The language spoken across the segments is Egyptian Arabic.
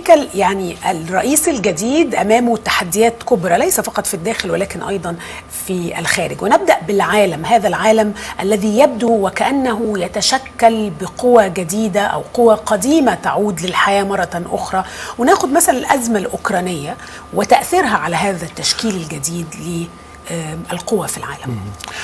هيكل يعني الرئيس الجديد امامه تحديات كبرى ليس فقط في الداخل ولكن ايضا في الخارج ونبدا بالعالم هذا العالم الذي يبدو وكانه يتشكل بقوى جديده او قوى قديمه تعود للحياه مره اخرى وناخد مثلا الازمه الاوكرانيه وتاثيرها على هذا التشكيل الجديد للقوى في العالم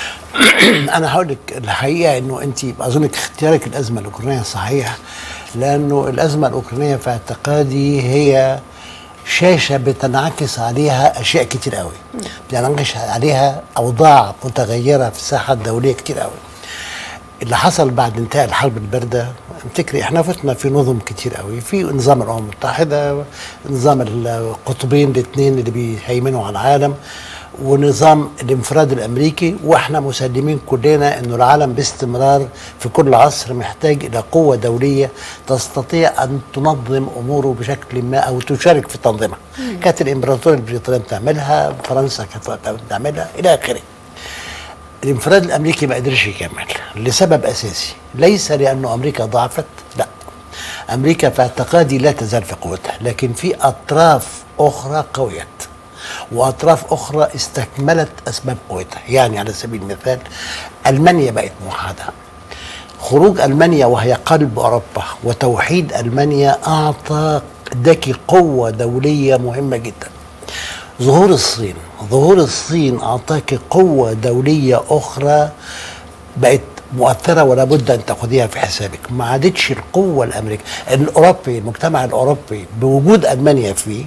انا هقول لك الحقيقه انه انت اظنك اختيارك الازمه الاوكرانيه صحيح لانه الازمه الاوكرانيه في اعتقادي هي شاشه بتنعكس عليها اشياء كتير قوي بتنعكس عليها اوضاع متغيره في الساحه الدوليه كتير قوي اللي حصل بعد انتهاء الحرب البارده افتكري احنا فتنا في نظم كتير قوي في نظام الامم المتحده نظام القطبين الاثنين اللي بيهيمنوا على العالم ونظام الانفراد الامريكي واحنا مسلمين كلنا انه العالم باستمرار في كل عصر محتاج الى قوه دوليه تستطيع ان تنظم اموره بشكل ما او تشارك في تنظيمها. كانت الامبراطوريه البريطانيه بتعملها، فرنسا كانت بتعملها الى اخره. الانفراد الامريكي ما قدرش يكمل لسبب اساسي ليس لانه امريكا ضعفت لا امريكا في اعتقادي لا تزال في قوتها لكن في اطراف اخرى قويت واطراف اخرى استكملت اسباب قوتها يعني على سبيل المثال المانيا بقت موحده خروج المانيا وهي قلب اوروبا وتوحيد المانيا اعطى اداكي قوه دوليه مهمه جدا ظهور الصين ظهور الصين اعطاك قوه دوليه اخرى بقت مؤثرة ولا بد أن تأخذيها في حسابك ما عادتش القوة الأمريكية الأوروبي المجتمع الأوروبي بوجود ألمانيا فيه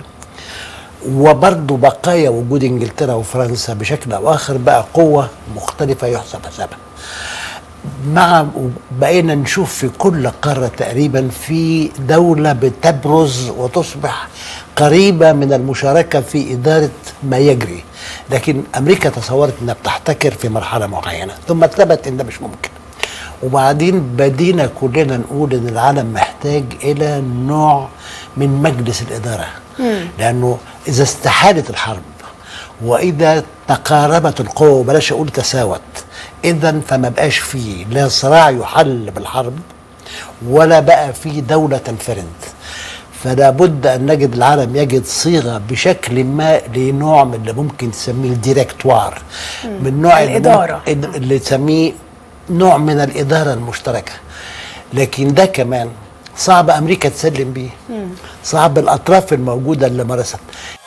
وبرضه بقايا وجود انجلترا وفرنسا بشكل او اخر بقى قوه مختلفه يحسب حسابها. مع بقينا نشوف في كل قاره تقريبا في دوله بتبرز وتصبح قريبه من المشاركه في اداره ما يجري. لكن امريكا تصورت انها بتحتكر في مرحله معينه ثم ثبت ان ده مش ممكن. وبعدين بدينا كلنا نقول ان العالم محتاج الى نوع من مجلس الاداره. لانه اذا استحالت الحرب واذا تقاربت القوى وبلاش اقول تساوت اذا فما بقاش فيه لا صراع يحل بالحرب ولا بقى فيه دوله تنفرد فلا بد ان نجد العالم يجد صيغه بشكل ما لنوع من اللي ممكن تسميه الديركتوار من نوع الإدارة. اللي تسميه نوع من الاداره المشتركه لكن ده كمان صعب امريكا تسلم بيه صعب الاطراف الموجوده اللي مارست